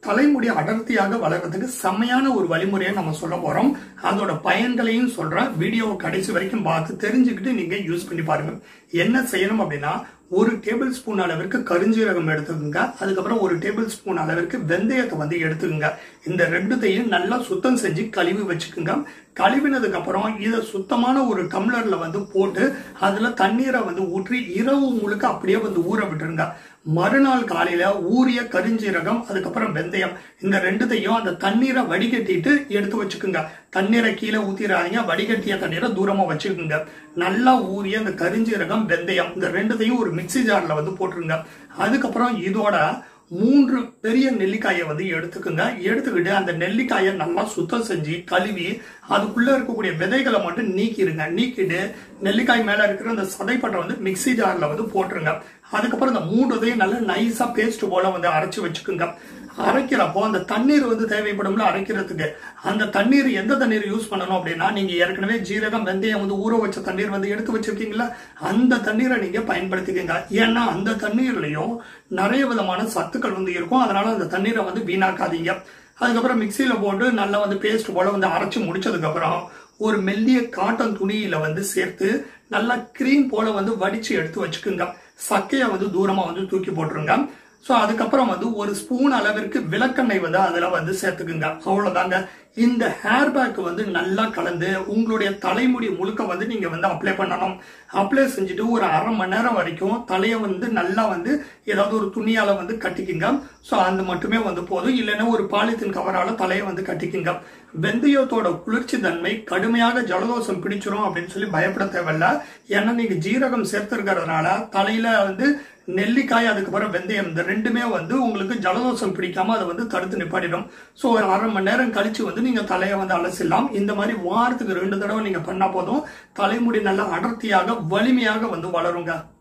தலைமுடி அடர்த்தியாக வளர்றதுக்கு செம்மையான ஒரு வழிமுறையை நம்ம சொல்ல போறோம் அதோட பயன்களையும் சொல்றேன் வீடியோவை கடைசி வரைக்கும் பார்த்து தெரிஞ்சுக்கிட்டு நீங்க யூஸ் பண்ணி பாருங்க என்ன செய்யணும் அப்படின்னா ஒரு டேபிள் ஸ்பூன் அளவிற்கு கருஞ்சீரகம் எடுத்துக்கோங்க அதுக்கப்புறம் ஒரு டேபிள் ஸ்பூன் அளவிற்கு வெந்தயத்தை வந்து எடுத்துக்கோங்க இந்த ரெண்டுத்தையும் நல்லா சுத்தம் செஞ்சு கழுவி வச்சுக்கோங்க கழுவினதுக்கு அப்புறம் இதை சுத்தமான ஒரு டம்ளர்ல வந்து போட்டு அதுல தண்ணீரை வந்து ஊற்றி இரவு முழுக்க அப்படியே வந்து ஊற விட்டுருங்க மறுநாள் காலையில ஊறிய கருஞ்சீரகம் அதுக்கப்புறம் வெந்தயம் இந்த ரெண்டுத்தையும் அந்த தண்ணீரை வடிகட்டிட்டு எடுத்து வச்சுக்கோங்க தண்ணீரை கீழே ஊத்திடாதீங்க வடிகட்டிய தண்ணீரை தூரமா வச்சுக்கோங்க நல்லா ஊறிய அந்த கருஞ்சீரகம் வெந்தயம் இந்த ரெண்டுத்தையும் ஒரு மிக்ஸி ஜார்ல வந்து போட்டுருங்க அதுக்கப்புறம் இதோட மூன்று பெரிய நெல்லிக்காயை வந்து எடுத்துக்கோங்க எடுத்துக்கிட்டு அந்த நெல்லிக்காயை நல்லா சுத்தம் செஞ்சு கழுவி அதுக்குள்ள இருக்கக்கூடிய விதைகளை மட்டும் நீக்கிடுங்க நீக்கிட்டு நெல்லிக்காய் மேல இருக்கிற அந்த சதைப்பட்டை வந்து மிக்ஸி ஜார்ல வந்து போட்டுருங்க அதுக்கப்புறம் இந்த மூணுதையும் நல்லா நைஸா பேஸ்ட் போல வந்து அரைச்சு வச்சுக்கோங்க அரைக்கிறப்போ அந்த தண்ணீர் வந்து தேவைப்படும்ல அரைக்கிறதுக்கு அந்த தண்ணீர் எந்த தண்ணீர் யூஸ் பண்ணணும் அப்படின்னா நீங்க ஏற்கனவே ஜீரகம் வெந்தயம் வந்து ஊற வச்ச தண்ணீர் வந்து எடுத்து வச்சிருக்கீங்களா அந்த தண்ணீரை நீங்க பயன்படுத்திக்கங்க ஏன்னா அந்த தண்ணீர்லயும் நிறைய விதமான சத்துக்கள் வந்து இருக்கும் அதனால அந்த தண்ணீரை வந்து வீணாக்காதீங்க அதுக்கப்புறம் மிக்சியில போட்டு நல்லா வந்து பேஸ்ட் போல வந்து அரைச்சு முடிச்சதுக்கு அப்புறம் ஒரு மெல்லிய காட்டன் துணியில வந்து சேர்த்து நல்லா கிரீம் போல வந்து வடிச்சு எடுத்து வச்சுக்கோங்க சக்கையை வந்து தூரமா வந்து தூக்கி போட்டுருங்க ஸோ அதுக்கப்புறம் வந்து ஒரு ஸ்பூன் அளவிற்கு விளக்கெண்ணெய் வந்து அதுல வந்து சேர்த்துக்குங்க அவ்வளவுதாங்க இந்த ஹேர் பேக் வந்து நல்லா கலந்து உங்களுடைய தலைமுடி முழுக்க வந்து நீங்க வந்து அப்ளை பண்ணணும் அப்ளை செஞ்சுட்டு ஒரு அரை மணி நேரம் வரைக்கும் தலையை வந்து நல்லா வந்து ஏதாவது ஒரு துணியால வந்து கட்டிக்குங்க ஸோ அந்த மட்டுமே வந்து போதும் இல்லைன்னா ஒரு பாலித்தீன் கவரால தலையை வந்து கட்டிக்குங்க வெந்தயத்தோட குளிர்ச்சி தன்மை கடுமையாக ஜலதோஷம் பிடிச்சிரும் அப்படின்னு சொல்லி பயப்பட தேவையில்ல ஏன்னா நீங்க ஜீரகம் சேர்த்திருக்கிறதுனால தலையில வந்து நெல்லிக்காய் அதுக்கப்புறம் வெந்தயம் இந்த ரெண்டுமே வந்து உங்களுக்கு ஜலதோஷம் பிடிக்காம அதை வந்து தடுத்து நிப்பாட்டிடும் ஸோ ஒரு அரை மணி நேரம் கழிச்சு வந்து நீங்க தலையை வந்து அலசிடலாம் இந்த மாதிரி வாரத்துக்கு ரெண்டு தடவை நீங்க பண்ணா போதும் தலைமுடி நல்லா அடர்த்தியாக வலிமையாக வந்து வளருங்க